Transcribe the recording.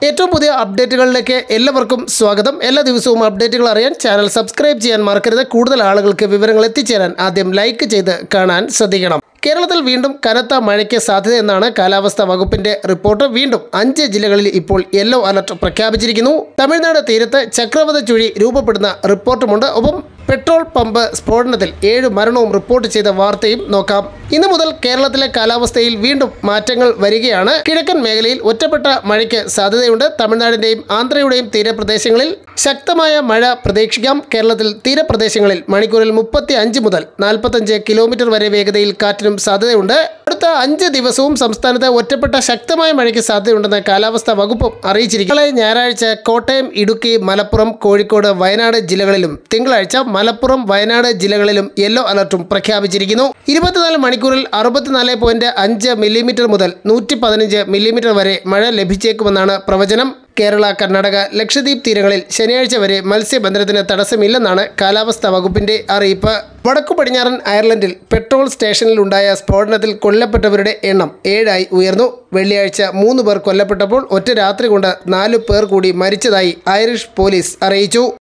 ഏറ്റവും പുതിയ അപ്ഡേറ്റുകളിലേക്ക് എല്ലാവർക്കും സ്വാഗതം എല്ലാ ദിവസവും അപ്ഡേറ്റുകൾ അറിയാൻ ചാനൽ സബ്സ്ക്രൈബ് ചെയ്യാൻ മറക്കരുത് കൂടുതൽ ആളുകൾക്ക് വിവരങ്ങൾ എത്തിച്ചേരാൻ ആദ്യം ലൈക്ക് ചെയ്ത് കാണാൻ ശ്രദ്ധിക്കണം കേരളത്തിൽ വീണ്ടും കനത്ത മഴയ്ക്ക് സാധ്യതയെന്നാണ് കാലാവസ്ഥാ വകുപ്പിന്റെ റിപ്പോർട്ട് വീണ്ടും അഞ്ച് ജില്ലകളിൽ ഇപ്പോൾ യെല്ലോ അലർട്ട് പ്രഖ്യാപിച്ചിരിക്കുന്നു തമിഴ്നാട് തീരത്ത് ചക്രവാത ചുഴി രൂപപ്പെടുന്ന റിപ്പോർട്ടുമുണ്ട് ഒപ്പം പെട്രോൾ പമ്പ് സ്ഫോടനത്തിൽ ഏഴ് മരണവും റിപ്പോർട്ട് ചെയ്ത വാർത്തയും നോക്കാം ഇന്നു മുതൽ കേരളത്തിലെ കാലാവസ്ഥയിൽ വീണ്ടും മാറ്റങ്ങൾ വരികയാണ് കിഴക്കൻ മേഖലയിൽ ഒറ്റപ്പെട്ട മഴയ്ക്ക് സാധ്യതയുണ്ട് തമിഴ്നാടിന്റെയും ആന്ധ്രയുടെയും തീരപ്രദേശങ്ങളിൽ ശക്തമായ മഴ പ്രതീക്ഷിക്കാം കേരളത്തിൽ തീരപ്രദേശങ്ങളിൽ മണിക്കൂറിൽ മുപ്പത്തി അഞ്ച് മുതൽ നാൽപ്പത്തഞ്ച് കിലോമീറ്റർ വരെ വേഗതയിൽ കാറ്റിനും സാധ്യതയുണ്ട് അടുത്ത അഞ്ച് ദിവസവും സംസ്ഥാനത്ത് ഒറ്റപ്പെട്ട ശക്തമായ മഴയ്ക്ക് സാധ്യതയുണ്ടെന്ന് കാലാവസ്ഥാ വകുപ്പും അറിയിച്ചിരിക്കും നാളെ ഞായറാഴ്ച കോട്ടയം ഇടുക്കി മലപ്പുറം കോഴിക്കോട് വയനാട് ജില്ലകളിലും തിങ്കളാഴ്ച മലപ്പുറം വയനാട് ജില്ലകളിലും യെല്ലോ അലർട്ടും പ്രഖ്യാപിച്ചിരിക്കുന്നു ഇരുപത്തിനാല് മണിക്കൂറിൽ അറുപത്തിനാല് പോയിന്റ് അഞ്ച് മില്ലിമീറ്റർ മുതൽ നൂറ്റി പതിനഞ്ച് മില്ലിമീറ്റർ വരെ മഴ ലഭിച്ചേക്കുമെന്നാണ് പ്രവചനം കേരള കർണാടക ലക്ഷദ്വീപ് തീരങ്ങളിൽ ശനിയാഴ്ച വരെ മത്സ്യബന്ധനത്തിന് തടസ്സമില്ലെന്നാണ് കാലാവസ്ഥാ വകുപ്പിന്റെ അറിയിപ്പ് വടക്കു പടിഞ്ഞാറൻ അയർലൻഡിൽ പെട്രോൾ സ്റ്റേഷനിലുണ്ടായ സ്ഫോടനത്തിൽ കൊല്ലപ്പെട്ടവരുടെ എണ്ണം ഏഴായി ഉയർന്നു വെള്ളിയാഴ്ച മൂന്ന് പേർ കൊല്ലപ്പെട്ടപ്പോൾ ഒറ്റ രാത്രി കൊണ്ട് നാലു പേർ കൂടി മരിച്ചതായി ഐറിഷ് പോലീസ് അറിയിച്ചു